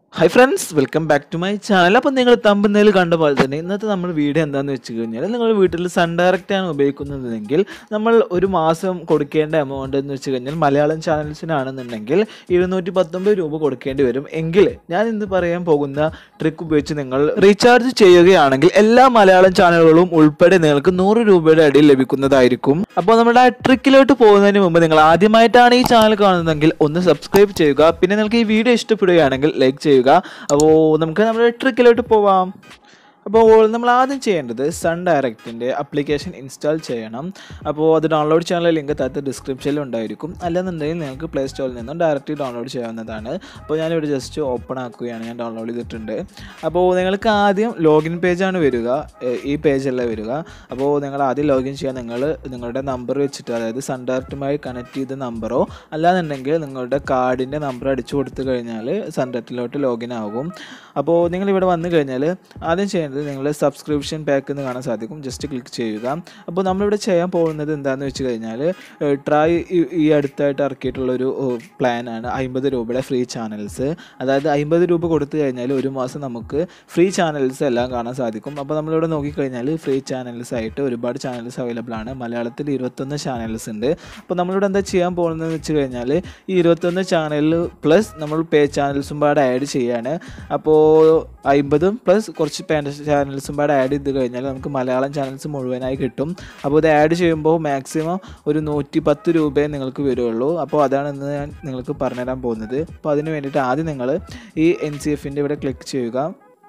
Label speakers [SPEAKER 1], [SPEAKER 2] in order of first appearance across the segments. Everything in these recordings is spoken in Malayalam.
[SPEAKER 1] hi friends welcome back to my channel അപ്പോൾ നിങ്ങൾ തമ്പുന്നതിൽ കണ്ട പോലെ തന്നെ ഇന്നത്തെ നമ്മുടെ വീഡിയോ എന്താണെന്ന് വെച്ച് കഴിഞ്ഞാൽ നിങ്ങൾ വീട്ടിൽ സൺ ഡയറക്റ്റ് ആണ് ഉപയോഗിക്കുന്നതെങ്കിൽ നമ്മൾ ഒരു മാസം കൊടുക്കേണ്ട എമൗണ്ട് എന്ന് വെച്ച് കഴിഞ്ഞാൽ മലയാളം ചാനൽസിനാണെന്നുണ്ടെങ്കിൽ ഇരുന്നൂറ്റി പത്തൊമ്പത് രൂപ കൊടുക്കേണ്ടി വരും എങ്കിൽ ഞാൻ ഇന്ന് പറയാൻ പോകുന്ന ട്രിക്ക് ഉപയോഗിച്ച് നിങ്ങൾ റീചാർജ് ചെയ്യുകയാണെങ്കിൽ എല്ലാ മലയാളം ചാനലുകളും ഉൾപ്പെടെ നിങ്ങൾക്ക് നൂറ് രൂപയുടെ അടിയിൽ ലഭിക്കുന്നതായിരിക്കും അപ്പോൾ നമ്മുടെ ആ ട്രിക്കിലോട്ട് പോകുന്നതിന് മുമ്പ് നിങ്ങൾ ആദ്യമായിട്ടാണ് ഈ ചാനൽ കാണുന്നതെങ്കിൽ ഒന്ന് സബ്സ്ക്രൈബ് ചെയ്യുക പിന്നെ നിങ്ങൾക്ക് ഈ വീഡിയോ ഇഷ്ടപ്പെടുകയാണെങ്കിൽ ലൈക്ക് ചെയ്യുക അപ്പോൾ നമുക്ക് നമ്മുടെ ട്രിക്കിലോട്ട് പോവാം അപ്പോൾ നമ്മൾ ആദ്യം ചെയ്യേണ്ടത് സൺ ഡയറക്റ്റിൻ്റെ ആപ്ലിക്കേഷൻ ഇൻസ്റ്റാൾ ചെയ്യണം അപ്പോൾ അത് ഡൗൺലോഡ് ചെയ്യാനുള്ള ലിങ്ക് താഴത്തെ ഡിസ്ക്രിപ്ഷനിൽ ഉണ്ടായിരിക്കും അല്ലെന്നുണ്ടെങ്കിൽ നിങ്ങൾക്ക് പ്ലേ സ്റ്റോറിൽ നിന്നും ഡയറക്റ്റ് ഡൗൺലോഡ് ചെയ്യാവുന്നതാണ് അപ്പോൾ ഞാനിവിടെ ജസ്റ്റ് ഓപ്പൺ ആക്കുകയാണ് ഞാൻ ഡൗൺലോഡ് ചെയ്തിട്ടുണ്ട് അപ്പോൾ നിങ്ങൾക്ക് ആദ്യം ലോഗിൻ പേജാണ് വരിക ഏഹ് ഈ പേജല്ല വരിക അപ്പോൾ നിങ്ങൾ ആദ്യം ലോഗിൻ ചെയ്യാൻ നിങ്ങൾ നിങ്ങളുടെ നമ്പർ വെച്ചിട്ട് അതായത് സൺ ഡയറക്റ്റുമായി കണക്ട് ചെയ്ത നമ്പറോ അല്ലാന്നുണ്ടെങ്കിൽ നിങ്ങളുടെ കാർഡിൻ്റെ നമ്പർ അടിച്ചു കൊടുത്തു കഴിഞ്ഞാൽ സൺ ഡയറക്റ്റിലോട്ട് ലോഗിൻ ആകും അപ്പോൾ നിങ്ങൾ ഇവിടെ വന്നു കഴിഞ്ഞാൽ ആദ്യം ചെയ്യേണ്ടത് നിങ്ങൾ സബ്സ്ക്രിപ്ഷൻ പാക്ക് എന്ന് കാണാൻ സാധിക്കും ജസ്റ്റ് ക്ലിക്ക് ചെയ്യുക അപ്പോൾ നമ്മളിവിടെ ചെയ്യാൻ പോകുന്നത് എന്താണെന്ന് വെച്ച് കഴിഞ്ഞാൽ ട്രൈ ഈ അടുത്തായിട്ട് ഇറക്കിയിട്ടുള്ളൊരു പ്ലാനാണ് അമ്പത് രൂപയുടെ ഫ്രീ ചാനൽസ് അതായത് അമ്പത് രൂപ കൊടുത്തു കഴിഞ്ഞാൽ ഒരു മാസം നമുക്ക് ഫ്രീ ചാനൽസ് എല്ലാം കാണാൻ സാധിക്കും അപ്പോൾ നമ്മളിവിടെ നോക്കിക്കഴിഞ്ഞാൽ ഫ്രീ ചാനൽസ് ആയിട്ട് ഒരുപാട് ചാനൽസ് അവൈലബിൾ ആണ് മലയാളത്തിൽ ഇരുപത്തൊന്ന് ചാനൽസ് ഉണ്ട് അപ്പോൾ നമ്മളിവിടെ എന്താ ചെയ്യാൻ പോകുന്നതെന്ന് വെച്ച് കഴിഞ്ഞാൽ ഈ ഇരുപത്തൊന്ന് ചാനലിൽ പ്ലസ് നമ്മൾ പേ ചാനൽസും പാടെ ആഡ് ചെയ്യാണ് അപ്പോൾ അമ്പതും പ്ലസ് കുറച്ച് പേ ചാനൽസും പാടെ ആഡ് ചെയ്ത് കഴിഞ്ഞാൽ നമുക്ക് മലയാളം ചാനൽസ് മുഴുവനായി കിട്ടും അപ്പോൾ ഇത് ആഡ് ചെയ്യുമ്പോൾ മാക്സിമം ഒരു നൂറ്റി പത്ത് രൂപയെ നിങ്ങൾക്ക് വരുള്ളൂ അപ്പോൾ അതാണ് ഇന്ന് ഞാൻ നിങ്ങൾക്ക് പറഞ്ഞുതരാൻ പോകുന്നത് അപ്പോൾ അതിന് വേണ്ടിയിട്ട് ആദ്യം നിങ്ങൾ ഈ എൻ സി എഫിൻ്റെ ഇവിടെ ക്ലിക്ക് ചെയ്യുക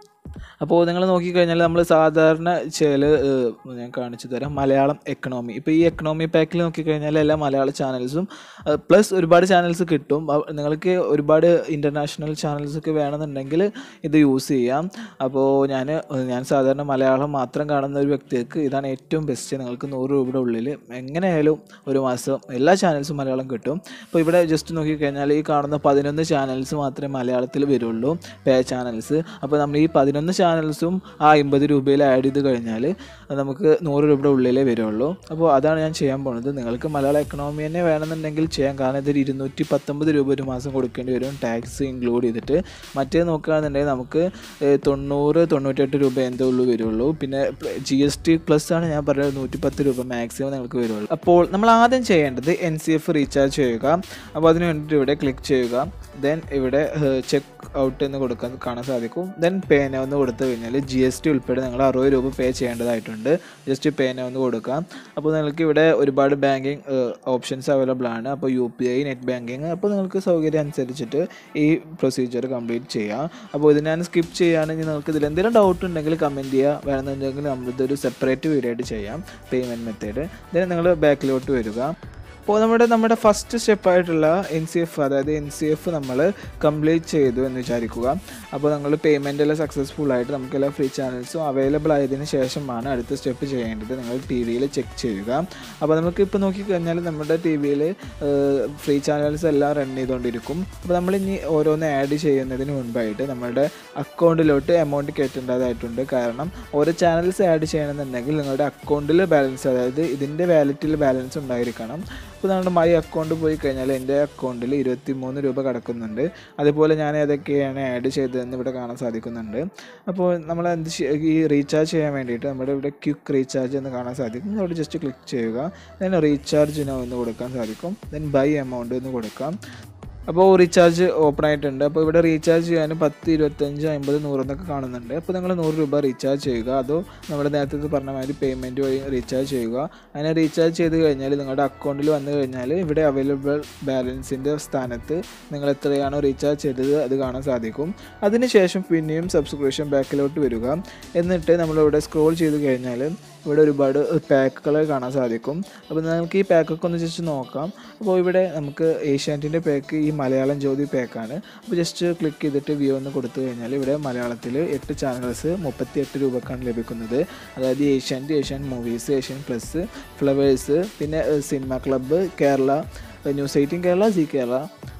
[SPEAKER 1] അപ്പോൾ നിങ്ങൾ നോക്കിക്കഴിഞ്ഞാൽ നമ്മൾ സാധാരണ ചില ഞാൻ കാണിച്ചു തരാം മലയാളം എക്കണോമി ഇപ്പോൾ ഈ എക്കണോമി പാക്കിൽ നോക്കിക്കഴിഞ്ഞാൽ എല്ലാ മലയാള ചാനൽസും പ്ലസ് ഒരുപാട് ചാനൽസ് കിട്ടും അവ- നിങ്ങൾക്ക് ഒരുപാട് ഇൻ്റർനാഷണൽ ചാനൽസ് ഒക്കെ വേണമെന്നുണ്ടെങ്കിൽ ഇത് യൂസ് ചെയ്യാം അപ്പോൾ ഞാൻ ഞാൻ സാധാരണ മലയാളം മാത്രം കാണുന്ന ഒരു വ്യക്തിക്ക് ഇതാണ് ഏറ്റവും ബെസ്റ്റ് നിങ്ങൾക്ക് നൂറ് രൂപയുടെ ഉള്ളിൽ എങ്ങനെയായാലും ഒരു മാസം എല്ലാ ചാനൽസും മലയാളം കിട്ടും അപ്പോൾ ഇവിടെ ജസ്റ്റ് നോക്കിക്കഴിഞ്ഞാൽ ഈ കാണുന്ന പതിനൊന്ന് ചാനൽസ് മാത്രമേ മലയാളത്തിൽ വരുള്ളൂ പേ ചാനൽസ് അപ്പോൾ നമ്മൾ ഈ പതിനൊന്ന് ചാനൽസും ആ അമ്പത് രൂപയിൽ ആഡ് ചെയ്ത് കഴിഞ്ഞാൽ നമുക്ക് നൂറ് രൂപയുടെ ഉള്ളിലേ വരുള്ളൂ അപ്പോൾ അതാണ് ഞാൻ ചെയ്യാൻ പോകുന്നത് നിങ്ങൾക്ക് മലയാളം എക്കണോമി തന്നെ വേണമെന്നുണ്ടെങ്കിൽ ചെയ്യാം കാരണം ഇതൊരു ഇരുന്നൂറ്റി പത്തൊമ്പത് രൂപ ഒരു മാസം കൊടുക്കേണ്ടി വരും ടാക്സ് ഇൻക്ലൂഡ് ചെയ്തിട്ട് മറ്റേ നോക്കുകയാണെന്നുണ്ടെങ്കിൽ നമുക്ക് ഏഹ്, തൊണ്ണൂറ് തൊണ്ണൂറ്റെട്ട് രൂപ എന്തേ ഉള്ളൂ വരുള്ളൂ പിന്നെ ജി എസ് ടി പ്ലസ് ആണ് ഞാൻ പറഞ്ഞത് നൂറ്റി പത്ത് രൂപ മാക്സിമം നിങ്ങൾക്ക് വരുള്ളൂ അപ്പോൾ നമ്മൾ ആദ്യം ചെയ്യേണ്ടത് എൻ സി എഫ് റീചാർജ് ചെയ്യുക അപ്പോൾ അതിന് വേണ്ടിയിട്ട് ഇവിടെ ക്ലിക്ക് ചെയ്യുക ദെൻ ഇവിടെ ചെക്ക് ഔട്ട് എന്ന് കൊടുക്കാൻ കാണാൻ സാധിക്കും ദെൻ പേന ഒന്ന് കൊടുത്തു കഴിഞ്ഞാൽ ജി എസ് ടി ഉൾപ്പെടെ നിങ്ങൾ അറുപത് രൂപ പേ ചെയ്യേണ്ടതായിട്ടുണ്ട് ജസ്റ്റ് പേന ഒന്ന് കൊടുക്കാം അപ്പോൾ നിങ്ങൾക്ക് ഇവിടെ ഒരുപാട് ബാങ്കിങ് ഓപ്ഷൻസ് അവൈലബിൾ ആണ് അപ്പോൾ U P I net banking അപ്പോൾ നിങ്ങൾക്ക് സൗകര്യം അനുസരിച്ചിട്ട് ഈ പ്രൊസീജിയർ കംപ്ലീറ്റ് ചെയ്യാം അപ്പോൾ ഇത് ഞാൻ സ്കിപ്പ് ചെയ്യുകയാണെങ്കിൽ നിങ്ങൾക്ക് ഇതിൽ എന്തെങ്കിലും ഡൗട്ട് ഉണ്ടെങ്കിൽ കമൻറ്റ് ചെയ്യുക വേണമെന്നുണ്ടെങ്കിൽ നമ്മളിതൊരു സെപ്പറേറ്റ് വീഡിയോ ആയിട്ട് ചെയ്യാം പേയ്മെൻറ്റ് മെത്തേഡ് ദെൻ നിങ്ങൾ ബാക്കിലോട്ട് വരിക അപ്പോൾ നമ്മുടെ നമ്മുടെ ഫസ്റ്റ് സ്റ്റെപ്പായിട്ടുള്ള എൻ സി എഫ് അതായത് എൻ സി എഫ് നമ്മൾ കംപ്ലീറ്റ് ചെയ്തു എന്ന് വിചാരിക്കുക അപ്പോൾ നമ്മൾ പേയ്മെൻ്റ് എല്ലാം സക്സസ്ഫുൾ ആയിട്ട് നമുക്കെല്ലാം ഫ്രീ ചാനൽസും അവൈലബിൾ ആയതിനു ശേഷമാണ് അടുത്ത സ്റ്റെപ്പ് ചെയ്യേണ്ടത് നിങ്ങൾ ടി വിയിൽ ചെക്ക് ചെയ്യുക അപ്പോൾ നമുക്ക് ഇപ്പോൾ നോക്കിക്കഴിഞ്ഞാൽ നമ്മുടെ ടി വിയിൽ ഫ്രീ ചാനൽസ് എല്ലാം റൺ ചെയ്തുകൊണ്ടിരിക്കും അപ്പോൾ നമ്മൾ ഇനി ഓരോന്ന് ആഡ് ചെയ്യുന്നതിന് മുൻപായിട്ട് നമ്മുടെ അക്കൗണ്ടിലോട്ട് എമൗണ്ട് കയറ്റേണ്ടതായിട്ടുണ്ട് കാരണം ഓരോ ചാനൽസ് ആഡ് ചെയ്യണമെന്നുണ്ടെങ്കിൽ നിങ്ങളുടെ അക്കൗണ്ടിൽ ബാലൻസ് അതായത് ഇതിൻ്റെ വാലറ്റിൽ ബാലൻസ് ഉണ്ടായിരിക്കണം അപ്പോൾ നമ്മുടെ മൈ അക്കൗണ്ട് പോയി കഴിഞ്ഞാൽ എൻ്റെ അക്കൗണ്ടിൽ ഇരുപത്തി മൂന്ന് രൂപ കിടക്കുന്നുണ്ട് അതുപോലെ ഞാൻ ഏതൊക്കെയാണ് ആഡ് ചെയ്തതെന്ന് ഇവിടെ കാണാൻ സാധിക്കുന്നുണ്ട് അപ്പോൾ നമ്മൾ എന്ത് ചെയ്യ- ഈ റീചാർജ് ചെയ്യാൻ വേണ്ടിയിട്ട് നമ്മുടെ ഇവിടെ ക്വിക്ക് റീചാർജ് എന്ന് കാണാൻ സാധിക്കും അവിടെ ജസ്റ്റ് ക്ലിക്ക് ചെയ്യുക ദെൻ റീചാർജ് നോ എന്ന് കൊടുക്കാൻ സാധിക്കും ദെൻ ബൈ എമൗണ്ട് എന്ന് കൊടുക്കാം അപ്പോൾ റീചാർജ് ഓപ്പൺ ആയിട്ടുണ്ട് അപ്പോൾ ഇവിടെ റീചാർജ് ചെയ്യാൻ പത്ത് ഇരുപത്തഞ്ച് അമ്പത് നൂറ് എന്നൊക്കെ കാണുന്നുണ്ട് അപ്പോൾ നിങ്ങൾ നൂറ് രൂപ റീചാർജ് ചെയ്യുക അതോ നമ്മുടെ നേരത്തെ പറഞ്ഞ മാതിരി പേയ്മെൻറ്റ് വഴി റീചാർജ് ചെയ്യുക അങ്ങനെ റീചാർജ് ചെയ്ത് കഴിഞ്ഞാൽ നിങ്ങളുടെ അക്കൗണ്ടിൽ വന്നു കഴിഞ്ഞാൽ ഇവിടെ അവൈലബിൾ ബാലൻസിൻ്റെ സ്ഥാനത്ത് നിങ്ങൾ എത്രയാണോ റീചാർജ് ചെയ്തത് അത് കാണാൻ സാധിക്കും അതിനുശേഷം പിന്നെയും സബ്സ്ക്രിപ്ഷൻ ബാക്കിലോട്ട് വരിക എന്നിട്ട് നമ്മളിവിടെ സ്ക്രോൾ ചെയ്ത് കഴിഞ്ഞാൽ ഇവിടെ ഒരുപാട് പാക്കുകൾ കാണാൻ സാധിക്കും അപ്പോൾ നമുക്ക് ഈ പാക്കൊക്കെ ഒന്ന് ജസ്റ്റ് നോക്കാം അപ്പോൾ ഇവിടെ നമുക്ക് ഏഷ്യാനെറ്റിൻ്റെ പാക്ക് ഈ മലയാളം ജ്യോതി പാക്കാണ് അപ്പോൾ ജസ്റ്റ് ക്ലിക്ക് ചെയ്തിട്ട് വ്യൂ എന്ന് കൊടുത്തു കഴിഞ്ഞാൽ ഇവിടെ മലയാളത്തിൽ എട്ട് ചാനൽസ് മുപ്പത്തി എട്ട് രൂപക്കാണ് ലഭിക്കുന്നത് അതായത് Asianet Asian movies Asian plus Flowers പിന്നെ cinema club Kerala news eighteen Kerala Zee Kerala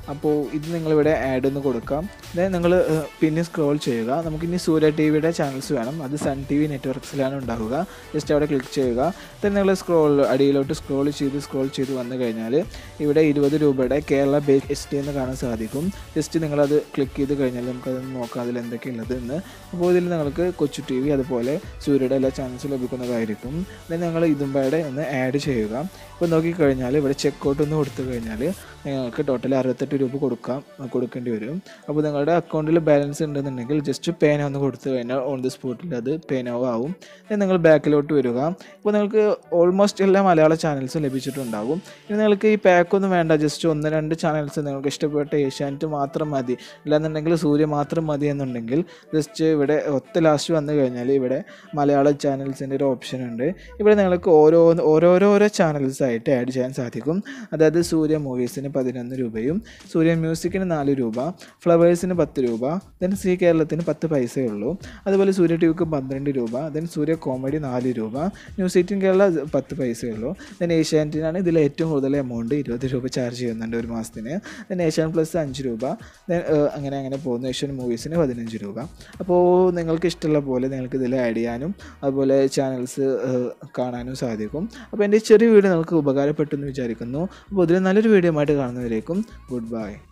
[SPEAKER 1] അപ്പോൾ ഇത് നിങ്ങളിവിടെ ആഡ് ഒന്ന് കൊടുക്കാം ദെൻ നിങ്ങൾ പിന്നെ സ്ക്രോൾ ചെയ്യുക നമുക്കിനി സൂര്യ ടി വിയുടെ ചാനൽസ് വേണം അത് സൺ ടി വി നെറ്റ്വർക്ക്സിലാണ് ഉണ്ടാവുക ജസ്റ്റ് അവിടെ ക്ലിക്ക് ചെയ്യുക ദെൻ നിങ്ങൾ സ്ക്രോൾ അടിയിലോട്ട് സ്ക്രോൾ ചെയ്ത് സ്ക്രോൾ ചെയ്ത് വന്നു കഴിഞ്ഞാൽ ഇവിടെ ഇരുപത് രൂപയുടെ കേരള ബേസ് എസ് ടി എന്ന് കാണാൻ സാധിക്കും ജസ്റ്റ് നിങ്ങളത് ക്ലിക്ക് ചെയ്ത് കഴിഞ്ഞാൽ നമുക്കത് നോക്കാം അതിൽ എന്തൊക്കെയുള്ളത് എന്ന് അപ്പോൾ ഇതിൽ നിങ്ങൾക്ക് കൊച്ചു ടി വി അതുപോലെ സൂര്യയുടെ എല്ലാ ചാനൽസും ലഭിക്കുന്നതായിരിക്കും ദെൻ നിങ്ങൾ ഇതുമ്പാടെ ഒന്ന് ആഡ് ചെയ്യുക ഇപ്പോൾ നോക്കിക്കഴിഞ്ഞാൽ ഇവിടെ ചെക്ക് ഔട്ട് ഒന്ന് കൊടുത്തു കഴിഞ്ഞാൽ നിങ്ങൾക്ക് ടോട്ടൽ അറുപത്തെട്ട് രൂപ കൊടുക്കാം കൊടുക്കേണ്ടി വരും അപ്പോൾ നിങ്ങളുടെ അക്കൗണ്ടിൽ ബാലൻസ് ഉണ്ടെന്നുണ്ടെങ്കിൽ ജസ്റ്റ് പേന ഒന്ന് കൊടുത്തു കഴിഞ്ഞാൽ ഓൺ ദി സ്പോട്ടിൽ അത് പേനാവ് ആവും then നിങ്ങൾ ബാക്കിലോട്ട് വരിക ഇപ്പോൾ നിങ്ങൾക്ക് ഓൾമോസ്റ്റ് എല്ലാ മലയാള ചാനൽസും ലഭിച്ചിട്ടുണ്ടാകും ഇനി നിങ്ങൾക്ക് ഈ പാക്കൊന്നും വേണ്ട ജസ്റ്റ് ഒന്ന് രണ്ട് ചാനൽസ് നിങ്ങൾക്ക് ഇഷ്ടപ്പെട്ട ഏഷ്യാനെറ്റ് മാത്രം മതി ഇല്ലാന്നുണ്ടെങ്കിൽ സൂര്യ മാത്രം മതി എന്നുണ്ടെങ്കിൽ ജസ്റ്റ് ഇവിടെ ഒത്ത ലാസ്റ്റ് വന്നു കഴിഞ്ഞാൽ ഇവിടെ മലയാള ചാനൽസിൻ്റെ ഒരു ഓപ്ഷൻ ഉണ്ട് ഇവിടെ നിങ്ങൾക്ക് ഓരോ ഓരോരോരോ ചാനൽസ് ആയിട്ട് ആഡ് ചെയ്യാൻ സാധിക്കും അതായത് സൂര്യ മൂവീസിന് പതിനൊന്ന് രൂപയും സൂര്യ മ്യൂസിക്കിന് നാല് രൂപ ഫ്ലവേഴ്സിന് പത്ത് രൂപ ദെൻ സി കേരളത്തിന് പത്ത് പൈസയേ ഉള്ളൂ അതുപോലെ സൂര്യ ടി വിക്ക് പന്ത്രണ്ട് രൂപ ദെൻ സൂര്യ കോമഡി നാല് രൂപ ന്യൂസ് എയ്റ്റീൻ കേരള പത്ത് പൈസയേ ഉള്ളൂ ദെൻ ഏഷ്യാനെറ്റിനാണ് ഇതിൽ ഏറ്റവും കൂടുതൽ എമൗണ്ട് ഇരുപത് രൂപ ചാർജ് ചെയ്യുന്നുണ്ട് ഒരു മാസത്തിന് ദെൻ ഏഷ്യാൻ പ്ലസ് അഞ്ച് രൂപ ദെൻ അങ്ങനെ അങ്ങനെ പോകുന്നു ഏഷ്യൻ മൂവീസിന് പതിനഞ്ച് രൂപ അപ്പോൾ നിങ്ങൾക്ക് ഇഷ്ടമുള്ള പോലെ നിങ്ങൾക്ക് ഇതിൽ ആഡ് ചെയ്യാനും അതുപോലെ ചാനൽസ് കാണാനും സാധിക്കും അപ്പോൾ എൻ്റെ ഈ ചെറിയ വീഡിയോ നിങ്ങൾക്ക് ഉപകാരപ്പെട്ടെന്ന് വിചാരിക്കുന്നു അപ്പോൾ ഇതിൽ നല്ലൊരു വീഡിയോ ആയിട്ട് കാണുന്നവരേക്കും ഗുഡ് ബൈ